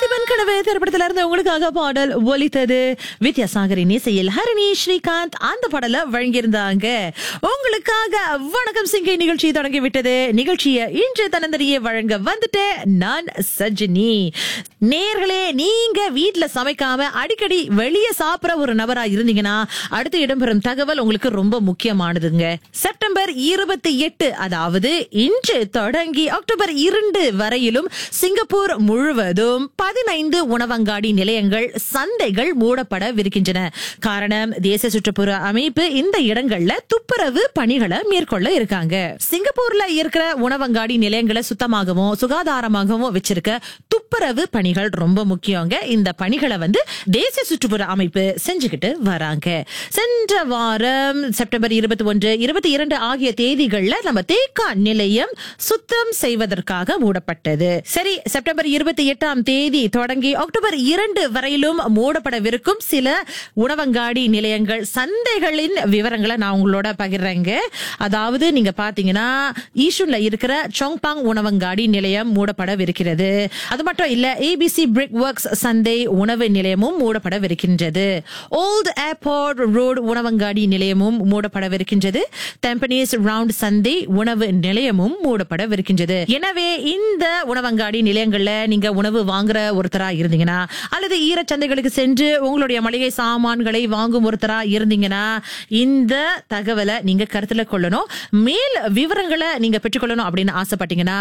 பார்த்திபன் கனவு திரைப்படத்துல இருந்து உங்களுக்காக பாடல் ஒலித்தது வித்யாசாகரின் இசையில் ஹரிணி ஸ்ரீகாந்த் அந்த பாடல வழங்கியிருந்தாங்க உங்களுக்காக வணக்கம் சிங்கை நிகழ்ச்சி தொடங்கி விட்டது நிகழ்ச்சியை இன்று தனந்தரியே வழங்க வந்துட்டேன் நான் சஜினி நேர்களே நீங்க வீட்ல சமைக்காம அடிக்கடி வெளியே சாப்பிடுற ஒரு நபரா இருந்தீங்கன்னா அடுத்து இடம்பெறும் தகவல் உங்களுக்கு ரொம்ப முக்கியமானதுங்க செப்டம்பர் இருபத்தி எட்டு அதாவது இன்று தொடங்கி அக்டோபர் இரண்டு வரையிலும் சிங்கப்பூர் முழுவதும் பதினைந்து உணவங்காடி நிலையங்கள் சந்தைகள் மூடப்படவிருக்கின்றன காரணம் தேசிய சுற்றுப்புற அமைப்பு இந்த இடங்கள்ல துப்புரவு பணிகளை மேற்கொள்ள இருக்காங்க சிங்கப்பூர்ல இருக்கிற உணவங்காடி நிலையங்களை சுத்தமாகவும் சுகாதாரமாகவும் வச்சிருக்க துப்புரவு பணிகள் ரொம்ப முக்கியங்க இந்த பணிகளை வந்து தேசிய சுற்றுப்புற அமைப்பு செஞ்சுக்கிட்டு வராங்க சென்ற வாரம் செப்டம்பர் இருபத்தி ஒன்று இருபத்தி இரண்டு ஆகிய தேதிகள்ல நம்ம தேக்கா நிலையம் சுத்தம் செய்வதற்காக மூடப்பட்டது சரி செப்டம்பர் இருபத்தி எட்டாம் தேதி தொடங்கி அக்டோபர் இரண்டு வரையிலும் மூடப்படவிருக்கும் சில உணவங்காடி நிலையங்கள் சந்தைகளின் விவரங்களை நான் உங்களோட பகிர்றேங்க அதாவது நீங்க பாத்தீங்கன்னா ஈஷுன்ல இருக்கிற சொங்பாங் உணவங்காடி நிலையம் மூடப்படவிருக்கிறது அது மட்டும் இல்ல ஏபிசி பிரிக் ஒர்க்ஸ் சந்தை உணவு நிலையமும் மூடப்படவிருக்கின்றது ஓல்ட் ஏர்போர்ட் ரோடு உணவங்காடி நிலையமும் மூடப்படவிருக்கின்றது டெம்பனீஸ் ரவுண்ட் சந்தை உணவு நிலையமும் மூடப்படவிருக்கின்றது எனவே இந்த உணவங்காடி நிலையங்கள்ல நீங்க உணவு வாங்குற ஒருத்தரா இருந்தீங்கன்னா அல்லது ஈரச்சந்தைகளுக்கு சென்று உங்களுடைய மளிகை சாமான்களை வாங்கும் ஒருத்தரா இருந்தீங்கன்னா இந்த தகவலை நீங்க கருத்துல கொள்ளணும் மேல் விவரங்களை நீங்க பெற்றுக்கொள்ளணும் அப்படின்னு ஆசைப்பட்டீங்கன்னா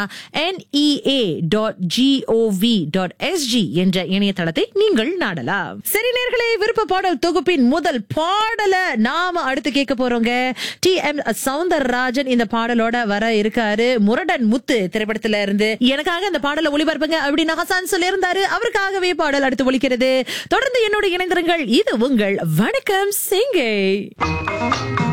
NEA dot G O V dot S G என்ற இணையதளத்தை நீங்கள் நாடலாம் சரி நேர்களே விருப்ப பாடல் தொகுப்பின் முதல் பாடல நாம அடுத்து கேட்க போறோங்க டி எம் சவுந்தரராஜன் இந்த பாடலோட வர இருக்காரு முரடன் முத்து திரைப்படத்துல இருந்து எனக்காக இந்த பாடலை ஒளிபரப்புங்க அப்படின்னு ஹசான் சொல்லி இருந்தாரு அவருக்காகவே பாடல் அடுத்து ஒலிக்கிறது தொடர்ந்து என்னோட இணைந்திருங்கள் இது உங்கள் வணக்கம் சிங்கை